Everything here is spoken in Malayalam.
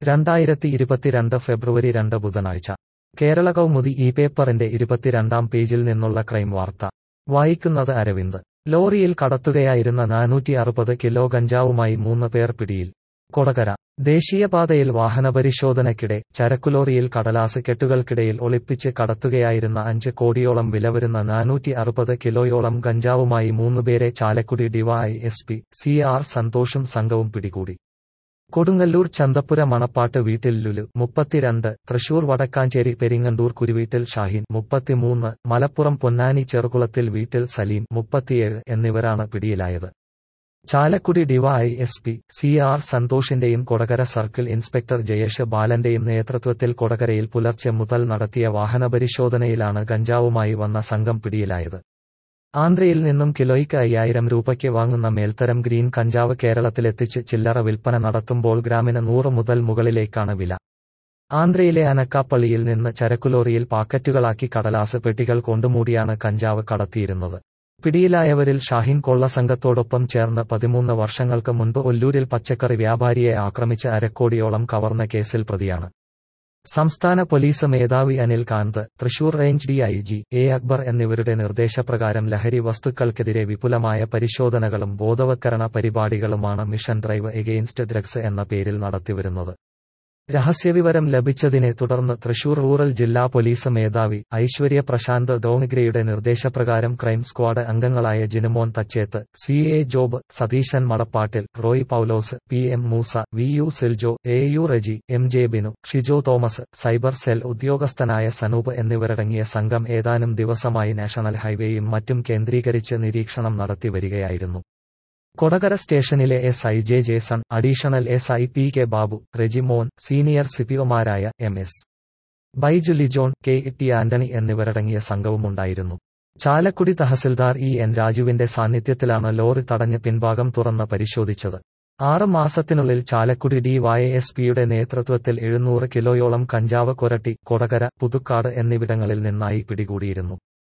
രണ്ടായിരത്തി ഇരുപത്തിരണ്ട് ഫെബ്രുവരി രണ്ട് ബുധനാഴ്ച കേരള കൗമുദി ഈ പേപ്പറിന്റെ ഇരുപത്തിരണ്ടാം പേജിൽ നിന്നുള്ള ക്രൈം വാർത്ത വായിക്കുന്നത് അരവിന്ദ് ലോറിയിൽ കടത്തുകയായിരുന്ന നാനൂറ്റി അറുപത് കിലോ ഗഞ്ചാവുമായി മൂന്ന് പേർ പിടിയിൽ കൊടകര ദേശീയപാതയിൽ വാഹനപരിശോധനയ്ക്കിടെ ചരക്കുലോറിയിൽ കടലാസ് കെട്ടുകൾക്കിടയിൽ ഒളിപ്പിച്ച് കടത്തുകയായിരുന്ന അഞ്ച് കോടിയോളം വില വരുന്ന നാനൂറ്റി അറുപത് കിലോയോളം ഗഞ്ചാവുമായി മൂന്നുപേരെ Chalakudy DY S P C R സന്തോഷും സംഘവും പിടികൂടി കൊടുങ്ങല്ലൂർ ചന്തപ്പുര മണപ്പാട്ട് വീട്ടിൽ ലുലു മുപ്പത്തിരണ്ട് തൃശൂർ വടക്കാഞ്ചേരി പെരിങ്ങണ്ടൂർ കുരുവീട്ടിൽ ഷാഹിൻ മുപ്പത്തിമൂന്ന് മലപ്പുറം പൊന്നാനി ചെറുകുളത്തിൽ വീട്ടിൽ സലീം മുപ്പത്തിയേഴ് എന്നിവരാണ് പിടിയിലായത് Chalakudy DY S P C R സന്തോഷിന്റെയും കൊടകര സർക്കിൾ ഇൻസ്പെക്ടർ ജയേഷ് ബാലന്റെയും നേതൃത്വത്തിൽ കൊടകരയിൽ പുലർച്ചെ മുതൽ നടത്തിയ വാഹനപരിശോധനയിലാണ് ഗഞ്ചാവുമായി വന്ന സംഘം പിടിയിലായത് ആന്ധ്രയിൽ നിന്നും കിലോയ്ക്ക് അയ്യായിരം രൂപയ്ക്ക് വാങ്ങുന്ന മേൽത്തരം ഗ്രീൻ കഞ്ചാവ് കേരളത്തിലെത്തിച്ച് ചില്ലറ വിൽപ്പന നടത്തുമ്പോൾ ഗ്രാമിന് നൂറ് മുതൽ മുകളിലേക്കാണ് വില ആന്ധ്രയിലെ അനക്കാപ്പള്ളിയിൽ നിന്ന് ചരക്കുലോറിയിൽ പാക്കറ്റുകളാക്കി കടലാസ് പെട്ടികൾ കൊണ്ടുമൂടിയാണ് കഞ്ചാവ് കടത്തിയിരുന്നത് പിടിയിലായവരിൽ ഷാഹിൻ കൊള്ള സംഘത്തോടൊപ്പം ചേർന്ന് പതിമൂന്ന് വർഷങ്ങൾക്ക് മുൻപ് ഒല്ലൂരിൽ പച്ചക്കറി വ്യാപാരിയെ ആക്രമിച്ച് അരക്കോടിയോളം കവർന്ന കേസിൽ പ്രതിയാണ് സംസ്ഥാന പോലീസ് മേധാവി Anil Kant Thrissur range D I G A Akbar എന്നിവരുടെ നിർദ്ദേശപ്രകാരം ലഹരി വസ്തുക്കൾക്കെതിരെ വിപുലമായ പരിശോധനകളും ബോധവത്കരണ പരിപാടികളുമാണ് മിഷൻ ഡ്രൈവ് എഗെയിൻസ്റ്റ് ഡ്രഗ്സ് എന്ന പേരിൽ നടത്തിവരുന്നത് രഹസ്യവിവരം ലഭിച്ചതിനെ തുടർന്ന് തൃശൂർ റൂറൽ ജില്ലാ പോലീസ് മേധാവി ഐശ്വര്യ പ്രശാന്ത് ഡോണിഗ്രയുടെ നിർദ്ദേശപ്രകാരം ക്രൈം സ്ക്വാഡ് അംഗങ്ങളായ Jinumon Thachethu C A Job Satheesan Madappattil Roy Paulose P M Moosa V U Siljo A U Reji M J Binu Shijo Thomas cyber cell ഉദ്യോഗസ്ഥനായ സനൂപ് എന്നിവരടങ്ങിയ സംഘം ഏതാനും ദിവസമായി നാഷണൽ ഹൈവേയും മറ്റും കേന്ദ്രീകരിച്ച് നിരീക്ഷണം നടത്തി വരികയായിരുന്നു കൊടകര സ്റ്റേഷനിലെ S I J Jason additional S I P K Babu Rejimon senior സിപിഒമാരായ M S Baiju Lijon K T Antony എന്നിവരടങ്ങിയ സംഘവുമുണ്ടായിരുന്നു ചാലക്കുടി തഹസിൽദാർ ഇ എൻ രാജുവിന്റെ സാന്നിധ്യത്തിലാണ് ലോറി തടഞ്ഞ് പിൻഭാഗം തുറന്ന് പരിശോധിച്ചത് ആറ് മാസത്തിനുള്ളിൽ ചാലക്കുടി ഡി വൈ എസ് പിയുടെ നേതൃത്വത്തിൽ എഴുന്നൂറ് കിലോയോളം കഞ്ചാവ് കൊരട്ടി കൊടകര പുതുക്കാട് എന്നിവിടങ്ങളിൽ നിന്നായി പിടികൂടിയിരുന്നു